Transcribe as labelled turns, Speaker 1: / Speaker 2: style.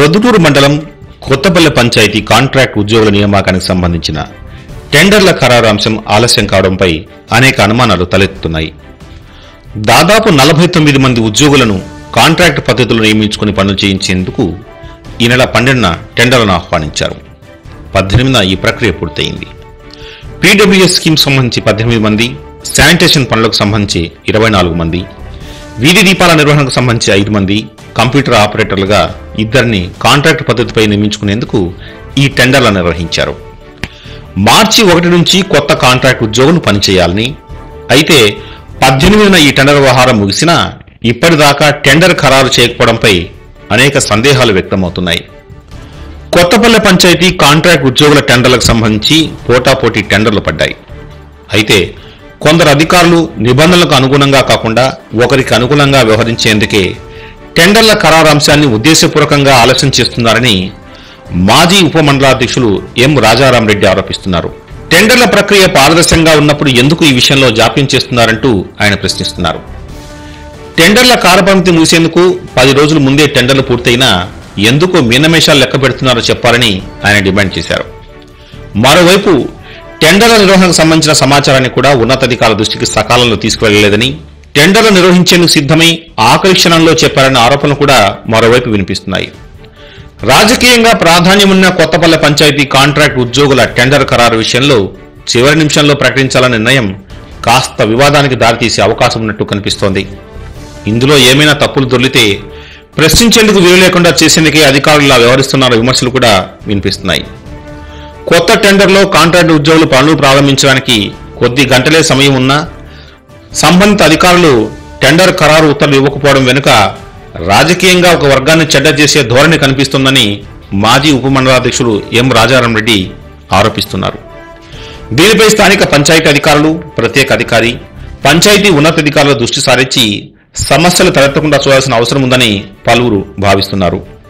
Speaker 1: ప్రొద్దుటూరు మండలం కొత్తపల్లె పంచాయతీ కాంట్రాక్ట్ ఉద్యోగుల నియామకానికి సంబంధించిన టెండర్ల ఖరారు అంశం ఆలస్యం కావడంపై అనేక అనుమానాలు తలెత్తుతున్నాయి దాదాపు నలభై తొమ్మిది మంది ఉద్యోగులను కాంట్రాక్ట్ పద్ధతిలో నియమించుకుని పనులు చేయించేందుకు ఈ నెల పన్నెండున టెండర్లను ఆహ్వానించారు పద్దెనిమిదిన ఈ ప్రక్రియ పూర్తయింది పీడబ్ల్యూఎస్ స్కీమ్ సంబంధించి పద్దెనిమిది మంది శానిటేషన్ పనులకు సంబంధించి ఇరవై నాలుగు మంది వీధి దీపాల నిర్వహణకు సంబంధించి ఐదు మంది కంప్యూటర్ ఆపరేటర్లుగా ఇద్దరిని కాంట్రాక్ట్ పద్ధతిపై నియమించుకునేందుకు ఈ టెండర్లను నిర్వహించారు మార్చి ఒకటి నుంచి కొత్త కాంట్రాక్ట్ ఉద్యోగులు పనిచేయాలని అయితే పద్దెనిమిదిన ఈ టెండర్ వ్యవహారం ముగిసినా ఇప్పటిదాకా టెండర్ ఖరారు చేయకపోవడంపై అనేక సందేహాలు వ్యక్తమవుతున్నాయి కొత్తపల్లె పంచాయతీ కాంట్రాక్ట్ ఉద్యోగుల టెండర్లకు సంబంధించి పోటాపోటీ టెండర్లు పడ్డాయి అయితే కొందరు అధికారులు నిబంధనలకు అనుగుణంగా కాకుండా ఒకరికి అనుకూలంగా వ్యవహరించేందుకే టెండర్ల ఖరారాంశాన్ని ఉద్దేశపూర్వకంగా ఆలస్యం చేస్తున్నారని మాజీ ఉపమండలాధ్యక్షులు ఎం రాజారాంరెడ్డి ఆరోపిస్తున్నారు టెండర్ల ప్రక్రియ పారదర్శకంగా ఉన్నప్పుడు ఎందుకు ఈ విషయంలో జాప్యం చేస్తున్నారంటూ ఆయన ప్రశ్నిస్తున్నారు టెండర్ల కాలపరిమితి ముగిసేందుకు పది రోజుల ముందే టెండర్లు పూర్తయినా ఎందుకు మీనమేషాలు లెక్క పెడుతున్నారో చెప్పాలని ఆయన డిమాండ్ చేశారు మరోవైపు టెండర్ల నిర్వహణకు సంబంధించిన సమాచారాన్ని కూడా ఉన్నతాధికారుల దృష్టికి సకాలంలో తీసుకువెళ్లలేదని టెండర్లు నిర్వహించేందుకు సిద్ధమై ఆఖరి క్షణంలో చెప్పారన్న ఆరోపణలు కూడా మరోవైపు వినిపిస్తున్నాయి రాజకీయంగా ప్రాధాన్యమున్న కొత్తపల్లె పంచాయతీ కాంట్రాక్ట్ ఉద్యోగుల టెండర్ ఖరారు విషయంలో చివరి నిమిషంలో ప్రకటించాలన్న నిర్ణయం కాస్త వివాదానికి దారితీసే అవకాశం ఉన్నట్టు కనిపిస్తోంది ఇందులో ఏమైనా తప్పులు దొర్లితే ప్రశ్నించేందుకు వీలు లేకుండా చేసేందుకే అధికారులు ఇలా వ్యవహరిస్తున్న విమర్శలు కూడా వినిపిస్తున్నాయి కొత్త టెండర్లో కాంట్రాక్ట్ ఉద్యోగులు పనులు ప్రారంభించడానికి కొద్ది గంటలే సమయం ఉన్నా సంబంధిత అధికారులు టెండర్ ఖరారు ఉత్తర్వులు ఇవ్వకపోవడం వెనుక రాజకీయంగా ఒక వర్గాన్ని చెడ్డ చేసే ధోరణి కనిపిస్తోందని మాజీ ఉపమండలాధ్యక్షుడు ఎం రాజారాం రెడ్డి ఆరోపిస్తున్నారు దీనిపై స్థానిక పంచాయతీ అధికారులు ప్రత్యేక అధికారి పంచాయతీ ఉన్నతాధికారుల దృష్టి సారించి సమస్యలు తలెత్తకుండా చూడాల్సిన అవసరం ఉందని పలువురు భావిస్తున్నారు